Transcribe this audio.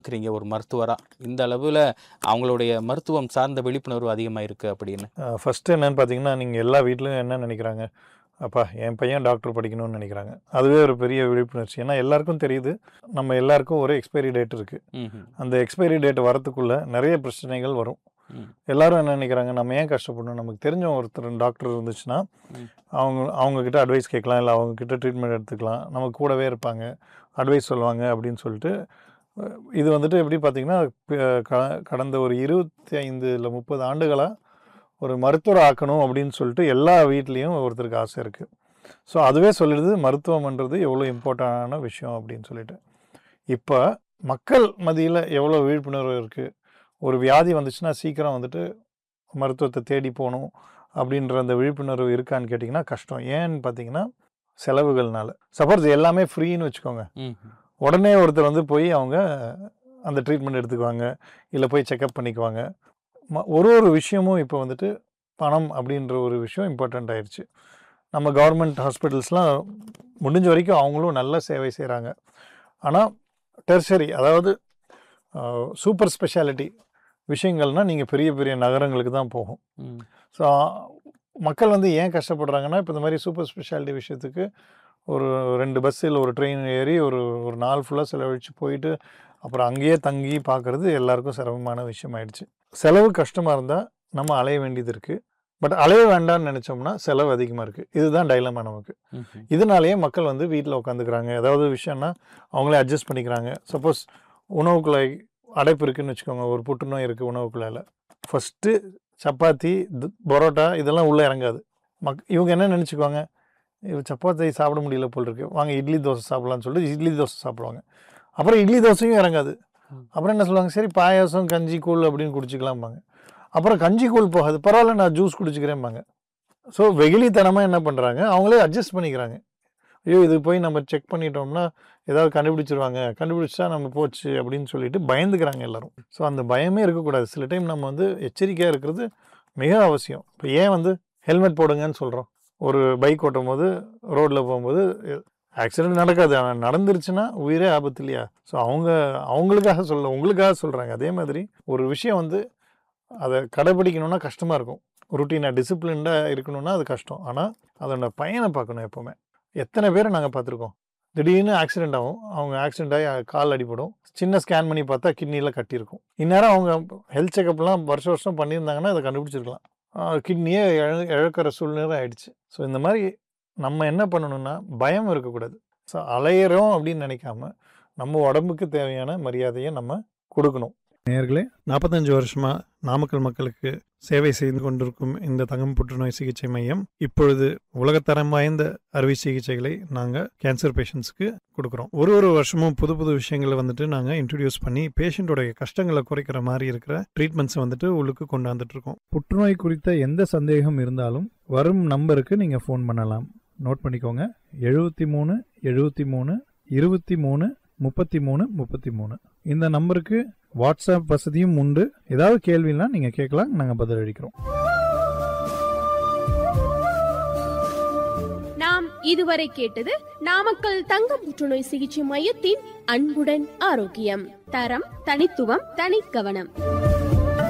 இருக்கிறீங்க ஒரு மருத்துவரா இந்த அளவில் அவங்களுடைய மருத்துவம் சார்ந்த விழிப்புணர்வு அதிகமாக இருக்கு அப்படின்னு ஃபஸ்ட்டு என்னன்னு பார்த்தீங்கன்னா நீங்கள் எல்லா வீட்லையும் என்ன நினைக்கிறாங்க அப்பா என் பையன் டாக்டர் படிக்கணும்னு நினைக்கிறாங்க அதுவே ஒரு பெரிய விழிப்புணர்ச்சி ஏன்னா எல்லாருக்கும் தெரியுது நம்ம எல்லாருக்கும் ஒரு எக்ஸ்பைரி டேட் இருக்குது ம்ஹும். அந்த எக்ஸ்பைரி டேட் வரத்துக்குள்ளே நிறைய பிரச்சனைகள் வரும் ம். எல்லாரும் என்ன நினைக்கிறாங்க நம்ம ஏன் கஷ்டப்படணும் நமக்கு தெரிஞ்ச ஒருத்தர் டாக்டர் இருந்துச்சுன்னா ம். அவங்க அவங்கக்கிட்ட அட்வைஸ் கேட்கலாம் இல்லை அவங்கக்கிட்ட ட்ரீட்மெண்ட் எடுத்துக்கலாம் நம்ம கூடவே இருப்பாங்க அட்வைஸ் சொல்லுவாங்க அப்படின்னு சொல்லிட்டு அஹ், இது வந்துட்டு எப்படி பார்த்தீங்கன்னா ப- க- கடந்த ஒரு இருபத்தி ஐந்து இல்லை முப்பது ஆண்டுகளாக ஒரு மருத்துவர் ஆக்கணும் அப்படின்னு சொல்லிட்டு எல்லா வீட்லேயும் ஒருத்தருக்கு ஆசை இருக்குது ஸோ அதுவே சொல்லிடுது மருத்துவம்ன்றது எவ்வளோ இம்பார்ட்டண்டான விஷயம் அப்படின்னு சொல்லிட்டு இப்போ மக்கள் மத்தியில் எவ்வளோ விழிப்புணர்வு இருக்குது ஒரு வியாதி வந்துச்சுன்னா சீக்கிரம் வந்துட்டு மருத்துவத்தை தேடி போகணும் அப்படின்ற அந்த விழிப்புணர்வு இருக்கான்னு கேட்டிங்கன்னா கஷ்டம் ஏன்னு பார்த்தீங்கன்னா செலவுகள்னால சப்போஸ் எல்லாமே ஃப்ரீன்னு வச்சுக்கோங்க ம்ஹும். உடனே ஒருத்தர் வந்து போய் அவங்க அந்த ட்ரீட்மெண்ட் எடுத்துக்குவாங்க இல்லை போய் செக்கப் பண்ணிக்குவாங்க ம- ஒரு ஒரு விஷயமும் இப்போ வந்துட்டு பணம் அப்படின்ற ஒரு விஷயம் இம்பார்ட்டண்ட் ஆயிடுச்சு நம்ம கவர்மெண்ட் ஹாஸ்பிட்டல்ஸ்லாம் முடிஞ்ச வரைக்கும் அவங்களும் நல்ல சேவை செய்கிறாங்க ஆனால் டெர்சரி அதாவது சூப்பர் ஸ்பெஷாலிட்டி விஷயங்கள்னால் நீங்கள் பெரிய பெரிய நகரங்களுக்கு தான் போகும் ம். ஸோ மக்கள் வந்து ஏன் கஷ்டப்படுறாங்கன்னா இப்போ இந்த மாதிரி சூப்பர் ஸ்பெஷாலிட்டி விஷயத்துக்கு ஒரு ரெண்டு பஸ் இல்லை ஒரு ட்ரெயின் ஏறி ஒரு ஒரு நாள் ஃபுல்லாக செலவழித்து போயிட்டு அப்புறம் அங்கேயே தங்கி பார்க்குறது எல்லாருக்கும் சிரமமான விஷயம் ஆயிடுச்சு செலவு கஷ்டமாக இருந்தால் நம்ம அலைய வேண்டியது இருக்குது பட் அலைய வேண்டாம்னு நினச்சோம்னா செலவு அதிகமாக இருக்குது இதுதான் டைலமா நமக்கு ம்ஹும். இதனாலேயே மக்கள் வந்து வீட்டில் உட்காந்துக்கிறாங்க ஏதாவது விஷயம்னா அவங்களே அட்ஜஸ்ட் பண்ணிக்கிறாங்க சப்போஸ் உணவு குழாய் அடைப்பு இருக்குன்னு வச்சுக்கோங்க ஒரு புற்றுநோய் இருக்குது உணவு குழாயில் ஃபஸ்ட்டு சப்பாத்தி து- பரோட்டா இதெல்லாம் உள்ளே இறங்காது மக் இவங்க என்ன நினச்சிக்குவாங்க இவ சப்பாத்தி சாப்பிட முடியல போல் இருக்கு வாங்க இட்லி தோசை சாப்பிடலாம்னு சொல்லிட்டு இட்லி தோசை சாப்பிடுவாங்க அப்புறம் இட்லி தோசையும் இறங்காது ம். அப்புறம் என்ன சொல்லுவாங்க சரி பாயாசம் கஞ்சி கூழ் அப்படின்னு குடிச்சிக்கலாம்பாங்க அப்புறம் கஞ்சி கூழ் போகாது பரவாயில்ல நான் ஜூஸ் குடிச்சிக்கிறேன்பாங்க ஸோ வெகுளித்தனமாக என்ன பண்ணுறாங்க அவங்களே அட்ஜஸ்ட் பண்ணிக்கிறாங்க ஐயோ இது போய் நம்ம செக் பண்ணிட்டோம்னா ஏதாவது கண்டுபிடிச்சிருவாங்க கண்டுபிடிச்சா நம்ம போச்சு அப்படின்னு சொல்லிட்டு பயந்துக்கிறாங்க எல்லாரும் ஸோ அந்த பயமே இருக்கக்கூடாது சில டைம் நம்ம வந்து எச்சரிக்கையாக இருக்கிறது மிக அவசியம் இப்போ ஏன் வந்து ஹெல்மெட் போடுங்கன்னு சொல்கிறோம் ஒரு பைக் ஓட்டும் போது ரோட்டில் போகும்போது ஆக்சிடென்ட் நடக்காது ஆனால் நடந்துருச்சுன்னா உயிரே ஆபத்து இல்லையா ஸோ அவங்க அவங்களுக்காக சொல்ல உங்களுக்காக சொல்கிறாங்க அதே மாதிரி ஒரு விஷயம் வந்து அதை கடைபிடிக்கணும்னா கஷ்டமாக இருக்கும் ருட்டீனாக டிசிப்ளின்டாக இருக்கணும்னா அது கஷ்டம் ஆனால் அதோட பயனை பார்க்கணும் எப்போவுமே எத்தனை பேரை நாங்கள் பார்த்துருக்கோம் திடீர்னு ஆக்சிடென்ட் ஆகும் அவங்க ஆக்சிடென்ட் ஆகி கால் அடிபடும் சின்ன ஸ்கேன் பண்ணி பார்த்தா கிட்னியில் கட்டியிருக்கும் இந்நேரம் அவங்க ஹெல்த் செக்கப்லாம் வருஷம் வருஷம் பண்ணியிருந்தாங்கன்னா அதை கண்டுபிடிச்சிருக்கலாம் கிட்னியே இழ இழக்கிற சூழ்நிலை ஆயிடுச்சு ஸோ இந்த மாதிரி நம்ம என்ன பண்ணணும்னா பயம் இருக்கக்கூடாது ஸோ அலையிறோம் அப்படின்னு நினைக்காம நம்ம உடம்புக்கு தேவையான மரியாதையை நம்ம கொடுக்கணும் நேர்களே நாற்பத்தஞ்சு வருஷமா நாமக்கல் மக்களுக்கு சேவை செய்து கொண்டிருக்கும் இந்த தங்கம் புற்றுநோய் சிகிச்சை மையம் இப்பொழுது உலகத்தரம் வாய்ந்த அறுவை சிகிச்சைகளை நாங்கள் கேன்சர் பேஷண்ட்ஸ்க்கு கொடுக்குறோம் ஒரு ஒரு வருஷமும் புது புது விஷயங்களை வந்துட்டு நாங்கள் இன்ட்ரடியூஸ் பண்ணி பேஷண்ட்டோடைய கஷ்டங்களை குறைக்கிற மாதிரி இருக்கிற ட்ரீட்மெண்ட்ஸை வந்துட்டு உள்ளுக்கு கொண்டாந்துட்டு இருக்கோம் புற்றுநோய் குறித்த எந்த சந்தேகம் இருந்தாலும் வரும் நம்பருக்கு நீங்கள் ஃபோன் பண்ணலாம் நோட் பண்ணிக்கோங்க எழுபத்தி மூணு எழுபத்தி மூணு இருபத்தி மூணு முப்பத்தி மூணு முப்பத்தி மூணு இந்த நம்பருக்கு வாட்ஸ்அப் வசதியும் உண்டு ஏதாவது கேள்வினா நீங்கள் கேட்கலாம் நாங்கள் பதிலளிக்கிறோம் நாம் இதுவரை கேட்டது நாமக்கல் தங்க புற்றுநோய் சிகிச்சை மையத்தின் அன்புடன் ஆரோக்கியம் தரம் தனித்துவம் தனிக்கவனம்